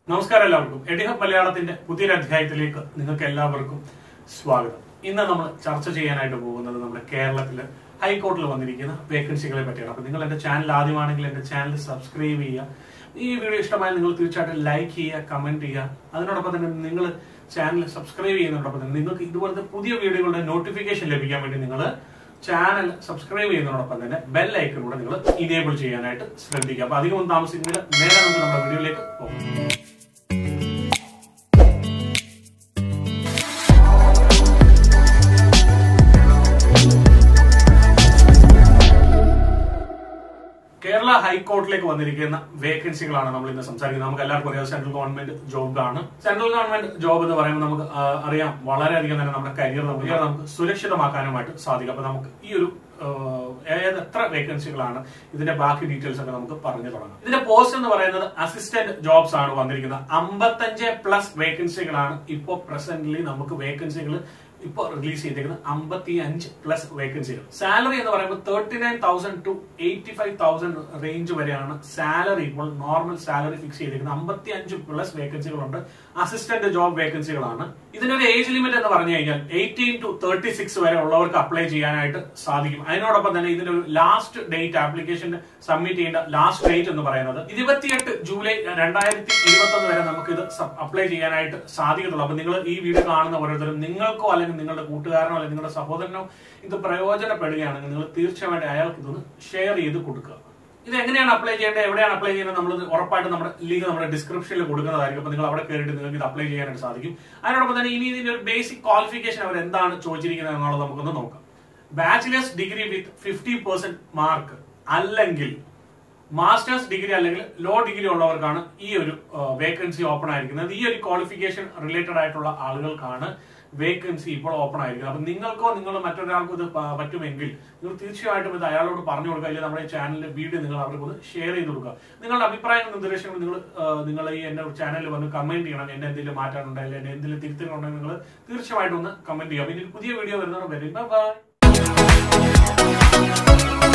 നമസ്കാരം എല്ലാവർക്കും എഡിഹബ് മലയാളത്തിന്റെ പുതിയൊരു അധ്യായത്തിലേക്ക് നിങ്ങൾക്ക് എല്ലാവർക്കും സ്വാഗതം ഇന്ന് നമ്മൾ ചർച്ച ചെയ്യാനായിട്ട് പോകുന്നത് നമ്മുടെ കേരളത്തില് ഹൈക്കോർട്ടിൽ വന്നിരിക്കുന്ന വേക്കൻസികളെ പറ്റിയാണ് അപ്പൊ നിങ്ങൾ എന്റെ ചാനൽ ആദ്യമാണെങ്കിൽ എന്റെ ചാനൽ സബ്സ്ക്രൈബ് ചെയ്യുക ഈ വീഡിയോ ഇഷ്ടമായി നിങ്ങൾ തീർച്ചയായിട്ടും ലൈക്ക് ചെയ്യുക കമന്റ് ചെയ്യുക അതിനോടൊപ്പം തന്നെ നിങ്ങൾ ചാനൽ സബ്സ്ക്രൈബ് ചെയ്യുന്നതോടൊപ്പം തന്നെ നിങ്ങൾക്ക് ഇതുപോലത്തെ പുതിയ വീഡിയോകളുടെ നോട്ടിഫിക്കേഷൻ ലഭിക്കാൻ വേണ്ടി നിങ്ങൾ ചാനൽ സബ്സ്ക്രൈബ് ചെയ്യുന്നതോടൊപ്പം തന്നെ ബെൽ ഐക്കൺ കൂടെ നിങ്ങൾ ഇനേബിൾ ചെയ്യാനായിട്ട് ശ്രദ്ധിക്കുക അപ്പൊ അധികം ഒന്നും താമസിക്കുന്നില്ല നേരെ നമുക്ക് നമ്മുടെ വീഡിയോയിലേക്ക് പോകാം കേരള ഹൈക്കോർട്ടിലേക്ക് വന്നിരിക്കുന്ന വേക്കൻസികളാണ് നമ്മൾ ഇന്ന് സംസാരിക്കുന്നത് നമുക്ക് എല്ലാവർക്കും അറിയാം സെൻട്രൽ ഗവൺമെന്റ് ജോബ് ആണ് സെൻട്രൽ ഗവൺമെന്റ് ജോബ് എന്ന് പറയുമ്പോൾ നമുക്ക് ആ, അറിയാം വളരെയധികം തന്നെ നമ്മുടെ കരിയർ നമുക്ക് നമുക്ക് സുരക്ഷിതമാക്കാനുമായിട്ട് സാധിക്കും അപ്പൊ നമുക്ക് ഈ ഒരു ആ, ഏത് എത്ര വേക്കൻസികളാണ് ഇതിന്റെ ബാക്കി ഡീറ്റെയിൽസ് ഒക്കെ നമുക്ക് പറഞ്ഞു തുടങ്ങാം ഇതിന്റെ പോസ്റ്റ് എന്ന് പറയുന്നത് അസിസ്റ്റന്റ് ജോബ്സ് ആണ് വന്നിരിക്കുന്നത് അമ്പത്തഞ്ച് പ്ലസ് വേക്കൻസികളാണ് ഇപ്പോൾ പ്രസന്റ്ലി നമുക്ക് വേക്കൻസികൾ ഇപ്പൊ റിലീസ് ചെയ്തേക്കുന്നത് അമ്പത്തി അഞ്ച് പ്ലസ് വേക്കൻസികൾ സാലറി എന്ന് പറയുമ്പോൾ thirty nine thousand to eighty five thousand range വരെയാണ് സാലറി ഇപ്പോൾ നോർമൽ സാലറി ഫിക്സ് ചെയ്തിരിക്കുന്നത് അമ്പത്തി അഞ്ച് പ്ലസ് വേക്കൻസികളുണ്ട് അസിസ്റ്റന്റ് ജോബ് വേക്കൻസികളാണ് ഇതിനൊരു ഏജ് ലിമിറ്റ് എന്ന് പറഞ്ഞു കഴിഞ്ഞാൽ എയ്റ്റീൻ ടു തേർട്ടി സിക്സ് വരെ ഉള്ളവർക്ക് അപ്ലൈ ചെയ്യാനായിട്ട് സാധിക്കും അതിനോടൊപ്പം തന്നെ ഇതിന്റെ ഒരു ലാസ്റ്റ് ഡേറ്റ് ആപ്ലിക്കേഷൻ സബ്മിറ്റ് ചെയ്യേണ്ട ലാസ്റ്റ് ഡേറ്റ് എന്ന് പറയുന്നത് ഇരുപത്തിയെട്ട് ജൂലൈ രണ്ടായിരത്തി ഇരുപത്തി ഒന്ന് വരെ നമുക്ക് ഇത് അപ്ലൈ ചെയ്യാനായിട്ട് സാധിക്കത്തുള്ളൂ അപ്പൊ നിങ്ങൾ ഈ വീഡിയോ കാണുന്ന ഓരോരുത്തരും നിങ്ങൾക്കോ അല്ലെങ്കിൽ നിങ്ങളുടെ കൂട്ടുകാരനോ അല്ലെങ്കിൽ നിങ്ങളുടെ സഹോദരനോ ഇത് പ്രയോജനപ്പെടുകയാണെങ്കിൽ നിങ്ങൾ തീർച്ചയായിട്ടും അയാൾക്ക് ഇതൊന്ന് ഷെയർ ചെയ്ത് കൊടുക്കുക ഇത് എങ്ങനെയാണ് അപ്ലൈ ചെയ്യേണ്ടത് എവിടെയാണ് അപ്ലൈ ചെയ്യുന്നത് നമ്മൾ ഉറപ്പായിട്ടും നമ്മുടെ ലിങ്ക് നമ്മുടെ ഡിസ്ക്രിപ്ഷനിൽ കൊടുക്കുന്നതായിരിക്കും അപ്പൊ നിങ്ങൾ അവിടെ കയറിയിട്ട് നിങ്ങൾക്ക് ഇത് അപ്ലൈ ചെയ്യാനായിട്ട് സാധിക്കും അതിനോടൊപ്പം തന്നെ ഇനി ഇതിന്റെ ഒരു ബേസിക് ക്വാളിഫിക്കേഷൻ അവർ എന്താണ് ചോദിച്ചിരിക്കുന്നത് എന്നുള്ളത് നമുക്കൊന്ന് നോക്കാം bachelors degree with fifty percent mark അല്ലെങ്കിൽ മാസ്റ്റേഴ്സ് ഡിഗ്രി അല്ലെങ്കിൽ ലോ ഡിഗ്രി ഉള്ളവർക്കാണ് ഈ ഒരു വേക്കൻസി ഓപ്പൺ ആയിരിക്കുന്നത് ഈ ഒരു ക്വാളിഫിക്കേഷൻ റിലേറ്റഡ് ആയിട്ടുള്ള ആളുകൾക്കാണ് വേക്കൻസി ഇപ്പോൾ ഓപ്പൺ ആയിരിക്കുന്നത് അപ്പൊ നിങ്ങൾക്കോ നിങ്ങൾ മറ്റൊരാൾക്കോ ഇത് പ- പറ്റുമെങ്കിൽ നിങ്ങൾ തീർച്ചയായിട്ടും ഇത് അയാളോട് പറഞ്ഞു കൊടുക്കുക അല്ലെങ്കിൽ നമ്മുടെ ചാനലിന്റെ വീഡിയോ നിങ്ങൾ അവർക്ക് ഒന്ന് ഷെയർ ചെയ്ത് കൊടുക്കുക നിങ്ങളുടെ അഭിപ്രായങ്ങളും നിർദ്ദേശങ്ങളും നിങ്ങൾ നിങ്ങൾ ഈ എന്റെ ചാനലിൽ വന്ന് കമന്റ് ചെയ്യണം എന്നെ എന്തെങ്കിലും മാറ്റാനുണ്ടോ അല്ലെങ്കിൽ എന്നെ എന്തെങ്കിലും തിരുത്തലുണ്ടെങ്കിൽ നിങ്ങൾ തീർച്ചയായിട്ടും ഒന്ന് കമന്റ് ചെയ്യുക പിന്നെ ഒരു പുതിയ വീഡിയോ വരുന്നതോടെ വരും ബൈ